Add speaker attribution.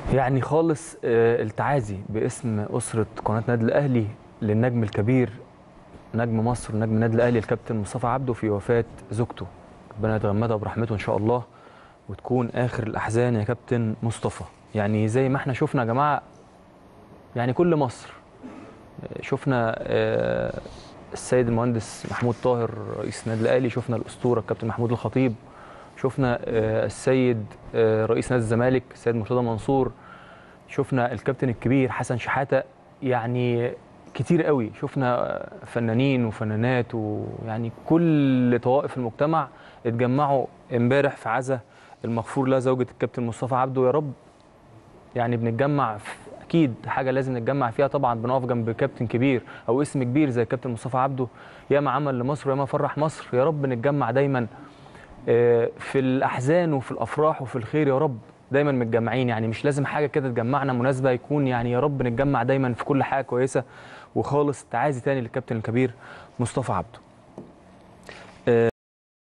Speaker 1: يعني خالص آه، التعازي باسم أسرة قناة نادي الأهلي للنجم الكبير نجم مصر ونجم النادي الأهلي الكابتن مصطفى عبده في وفاة زوجته ربنا يتغمدها برحمته إن شاء الله وتكون آخر الأحزان يا كابتن مصطفى يعني زي ما احنا شفنا يا جماعة يعني كل مصر آه، شفنا آه، السيد المهندس محمود طاهر رئيس النادي الأهلي شفنا الأسطورة الكابتن محمود الخطيب شفنا آه، السيد آه، رئيس نادي الزمالك السيد مرتضى منصور شفنا الكابتن الكبير حسن شحاته يعني كتير قوي شفنا آه، فنانين وفنانات ويعني كل طوائف المجتمع اتجمعوا امبارح في عزا المغفور لها زوجة الكابتن مصطفى عبده يا رب يعني بنتجمع في اكيد حاجه لازم نتجمع فيها طبعا بنقف جنب كابتن كبير او اسم كبير زي الكابتن مصطفى عبده ياما عمل لمصر وياما فرح مصر يا رب نتجمع دايما آه، في الاحزان وفي الافراح وفي الخير يا رب دايما متجمعين يعني مش لازم حاجه كده تجمعنا مناسبه يكون يعني يا رب نتجمع دايما في كل حاجه كويسه وخالص تعازي تاني للكابتن الكبير مصطفى عبده